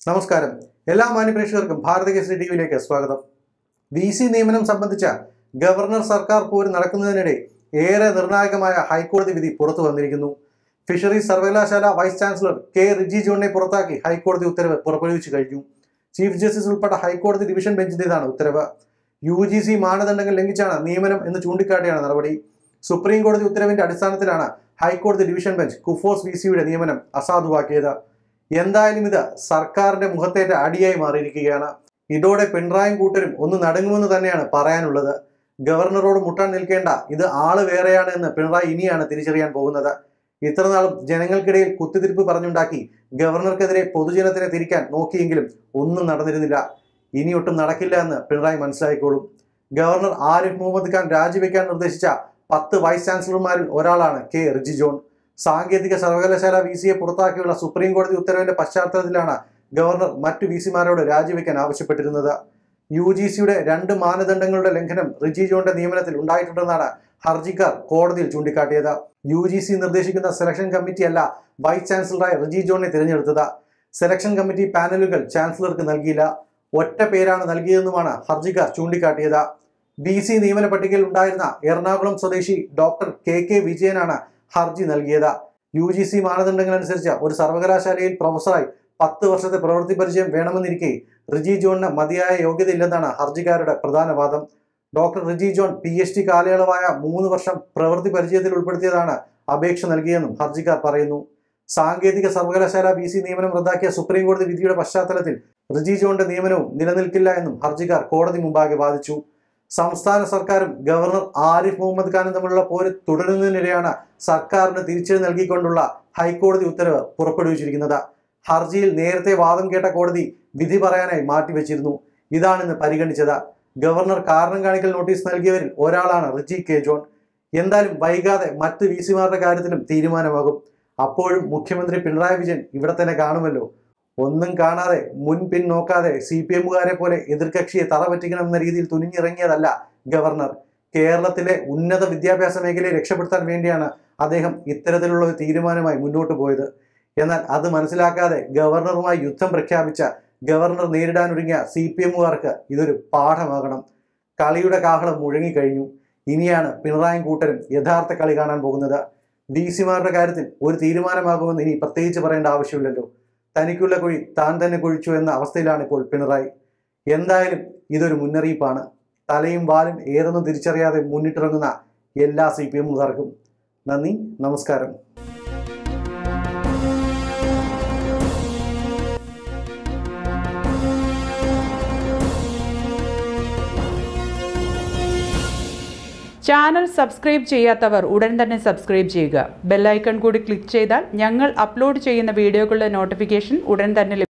നമസ്കാരം എല്ലാ മാന്യപ്രേക്ഷകർക്കും ഭാരത കേസരി ടി വിയിലേക്ക് സ്വാഗതം വി സി നിയമനം സംബന്ധിച്ച ഗവർണർ സർക്കാർ പോര് നടക്കുന്നതിനിടെ ഏറെ നിർണായകമായ ഹൈക്കോടതി വിധി പുറത്തു വന്നിരിക്കുന്നു ഫിഷറീസ് സർവകലാശാല വൈസ് ചാൻസലർ കെ റിജി ജോണിനെ പുറത്താക്കി ഹൈക്കോടതി ഉത്തരവ് പുറപ്പെടുവിച്ചു കഴിഞ്ഞു ചീഫ് ജസ്റ്റിസ് ഉൾപ്പെട്ട ഹൈക്കോടതി ഡിവിഷൻ ബെഞ്ചിന്റേതാണ് ഉത്തരവ് യു ജി സി മാനദണ്ഡങ്ങൾ ലംഘിച്ചാണ് നിയമനം എന്ന് ചൂണ്ടിക്കാട്ടിയാണ് നടപടി സുപ്രീം കോടതി ഉത്തരവിന്റെ അടിസ്ഥാനത്തിലാണ് ഹൈക്കോടതി ഡിവിഷൻ ബെഞ്ച് കുഫോസ് വി സിയുടെ നിയമനം അസാധുവാക്കിയത് എന്തായാലും ഇത് സർക്കാരിന്റെ മുഖത്തേറ്റ അടിയായി മാറിയിരിക്കുകയാണ് ഇതോടെ പിണറായും കൂട്ടരും ഒന്ന് നടുങ്ങുമെന്ന് തന്നെയാണ് പറയാനുള്ളത് ഗവർണറോട് മുട്ടാൻ നിൽക്കേണ്ട ഇത് ആള് വേറെയാണ് എന്ന് പിണറായി ഇനിയാണ് തിരിച്ചറിയാൻ പോകുന്നത് ഇത്രനാളും ജനങ്ങൾക്കിടയിൽ കുത്തിത്തിരിപ്പ് പറഞ്ഞുണ്ടാക്കി ഗവർണർക്കെതിരെ പൊതുജനത്തിനെ തിരിക്കാൻ നോക്കിയെങ്കിലും ഒന്നും നടന്നിരുന്നില്ല ഇനി ഒട്ടും നടക്കില്ല എന്ന് പിണറായി മനസ്സിലാക്കിക്കോളും ഗവർണർ ആരിഫ് മുഹമ്മദ് ഖാൻ രാജിവെക്കാൻ നിർദ്ദേശിച്ച പത്ത് വൈസ് ചാൻസലർമാരിൽ ഒരാളാണ് കെ റിജി ജോൺ സാങ്കേതിക സർവകലാശാല വി സിയെ പുറത്താക്കിയുള്ള സുപ്രീം കോടതി ഉത്തരവിന്റെ പശ്ചാത്തലത്തിലാണ് ഗവർണർ മറ്റു വി സിമാരോട് രാജിവെക്കാൻ ആവശ്യപ്പെട്ടിരുന്നത് യു ജി സിയുടെ രണ്ട് മാനദണ്ഡങ്ങളുടെ ലംഘനം റിജി ജോണിന്റെ നിയമനത്തിൽ ഉണ്ടായിട്ടുണ്ടെന്നാണ് ഹർജിക്കാർ കോടതിയിൽ ചൂണ്ടിക്കാട്ടിയത് യു ജി സി നിർദ്ദേശിക്കുന്ന സെലക്ഷൻ കമ്മിറ്റിയല്ല വൈസ് ചാൻസലറായ റിജി ജോണിനെ തിരഞ്ഞെടുത്തത് സെലക്ഷൻ കമ്മിറ്റി പാനലുകൾ ചാൻസലർക്ക് നൽകിയില്ല ഒറ്റ പേരാണ് നൽകിയതെന്നുമാണ് ഹർജിക്കാർ ചൂണ്ടിക്കാട്ടിയത് ബി സി നിയമന പട്ടികയിൽ ഉണ്ടായിരുന്ന എറണാകുളം സ്വദേശി ഡോക്ടർ കെ കെ വിജയനാണ് ഹർജി നൽകിയത് യു ജി സി മാനദണ്ഡങ്ങൾ അനുസരിച്ച് ഒരു സർവകലാശാലയിൽ പ്രൊഫസറായി പത്ത് വർഷത്തെ പ്രവൃത്തി പരിചയം വേണമെന്നിരിക്കെ റിജി ജോണിന് മതിയായ യോഗ്യതയില്ലെന്നാണ് ഹർജിക്കാരുടെ പ്രധാന വാദം doctor Riji John P H D കാലയളവായ മൂന്ന് വർഷം പ്രവൃത്തി പരിചയത്തിൽ ഉൾപ്പെടുത്തിയതാണ് അപേക്ഷ നൽകിയെന്നും ഹർജിക്കാർ പറയുന്നു സാങ്കേതിക സർവകലാശാല വി സി നിയമനം റദ്ദാക്കിയ സുപ്രീം കോടതി വിധിയുടെ പശ്ചാത്തലത്തിൽ റിജി ജോണിന്റെ നിയമനവും നിലനിൽക്കില്ല എന്നും ഹർജിക്കാർ കോടതി മുമ്പാകെ വാദിച്ചു സംസ്ഥാന സർക്കാരും ഗവർണർ ആരിഫ് മുഹമ്മദ് ഖാനും തമ്മിലുള്ള പോര് തുടരുന്നതിനിടെയാണ് സർക്കാരിന് തിരിച്ചടി നൽകിക്കൊണ്ടുള്ള ഹൈക്കോടതി ഉത്തരവ് പുറപ്പെടുവിച്ചിരിക്കുന്നത് ഹർജിയിൽ നേരത്തെ വാദം കേട്ട കോടതി വിധി പറയാനായി മാറ്റിവെച്ചിരുന്നു ഇതാണ് ഇന്ന് പരിഗണിച്ചത് ഗവർണർ കാരണം കാണിക്കൽ നോട്ടീസ് നൽകിയവരിൽ ഒരാളാണ് റിജി കെ ജോൺ എന്തായാലും വൈകാതെ മറ്റ് വി സിമാരുടെ കാര്യത്തിലും തീരുമാനമാകും അപ്പോഴും മുഖ്യമന്ത്രി പിണറായി വിജയൻ ഇവിടെ തന്നെ കാണുമല്ലോ ഒന്നും കാണാതെ മുൻ പിൻ നോക്കാതെ സി പി എമ്മുകാരെ പോലെ എതിർകക്ഷിയെ തറ പറ്റിക്കണമെന്ന രീതിയിൽ തുനിഞ്ഞിറങ്ങിയതല്ല ഗവർണർ കേരളത്തിലെ ഉന്നത വിദ്യാഭ്യാസ മേഖലയെ രക്ഷപ്പെടുത്താൻ വേണ്ടിയാണ് അദ്ദേഹം ഇത്തരത്തിലുള്ള ഒരു തീരുമാനമായി മുന്നോട്ട് പോയത് എന്നാൽ അത് മനസ്സിലാക്കാതെ ഗവർണറുമായി യുദ്ധം പ്രഖ്യാപിച്ച ഗവർണർ നേരിടാനൊരുങ്ങിയ സി പി എമ്മുകാർക്ക് ഇതൊരു പാഠമാകണം കളിയുടെ കാഹളം മുഴങ്ങിക്കഴിഞ്ഞു ഇനിയാണ് പിണറായും കൂട്ടരും യഥാർത്ഥ കളി കാണാൻ പോകുന്നത് ഡി സിമാരുടെ കാര്യത്തിൽ ഒരു തീരുമാനമാകുമെന്ന് ഇനി പ്രത്യേകിച്ച് പറയേണ്ട ആവശ്യമില്ലല്ലോ തനിക്കുള്ള കുഴി താൻ തന്നെ കുഴിച്ചു എന്ന അവസ്ഥയിലാണ് ഇപ്പോൾ പിണറായി എന്തായാലും ഇതൊരു മുന്നറിയിപ്പാണ് തലയും വാലും ഏതൊന്നും തിരിച്ചറിയാതെ മുന്നിട്ടിറങ്ങുന്ന എല്ലാ സി പി എമ്മുകാർക്കും നന്ദി നമസ്കാരം ചാനൽ സബ്സ്ക്രൈബ് ചെയ്യാത്തവർ ഉടൻ തന്നെ സബ്സ്ക്രൈബ് ചെയ്യുക ബെല്ലൈക്കൺ കൂടി ക്ലിക്ക് ചെയ്താൽ ഞങ്ങൾ അപ്ലോഡ് ചെയ്യുന്ന വീഡിയോകളുടെ നോട്ടിഫിക്കേഷൻ ഉടൻ തന്നെ ലഭിക്കും